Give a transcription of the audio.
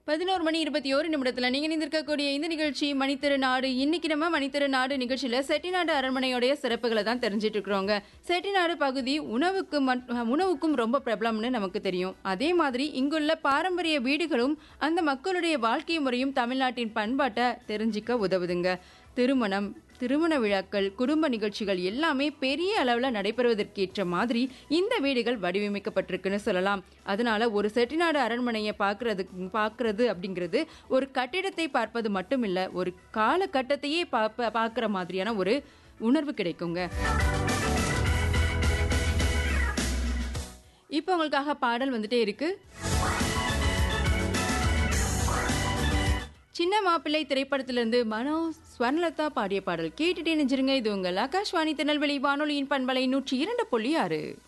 பதினோரு மணி இருபத்தி ஓரு நிமிடத்தில் நீங்கள் நிந்திருக்கக்கூடிய இந்த நிகழ்ச்சி மணித்திரு நாடு இன்னைக்கு நம்ம மணித்திரு நாடு நிகழ்ச்சியில் செட்டிநாடு அரண்மனையோடைய சிறப்புகளை தான் தெரிஞ்சிட்டு இருக்கிறோங்க செட்டிநாடு பகுதி உணவுக்கு மட்- உணவுக்கும் ரொம்ப பிரபலம்னு நமக்கு தெரியும் அதே மாதிரி இங்குள்ள பாரம்பரிய வீடுகளும் அந்த மக்களுடைய வாழ்க்கை முறையும் தமிழ்நாட்டின் பண்பாட்டை தெரிஞ்சிக்க உதவுதுங்க திருமணம் திருமண விழாக்கள் குடும்ப நிகழ்ச்சிகள் எல்லாமே பெரிய அளவில் நடைபெறுவதற்கேற்ற மாதிரி இந்த வீடுகள் வடிவமைக்கப்பட்டிருக்குன்னு சொல்லலாம் அதனால ஒரு செட்டிநாடு அரண்மனையை பார்க்கறது பார்க்கறது அப்படிங்கிறது ஒரு கட்டிடத்தை பார்ப்பது மட்டுமில்ல ஒரு காலகட்டத்தையே பார்ப்ப பார்க்குற மாதிரியான ஒரு உணர்வு கிடைக்குங்க இப்போ உங்களுக்காக பாடல் வந்துட்டே இருக்கு சின்ன மாப்பிள்ளை திரைப்படத்திலிருந்து மனோ ஸ்வர்ணலதா பாடிய பாடல் கேட்டுட்டே நெஞ்சிருங்க இது உங்கள் ஆகாஷ்வாணி திருநெல்வேலி வானொலியின் பண்பலை நூற்றி இரண்டு புள்ளி ஆறு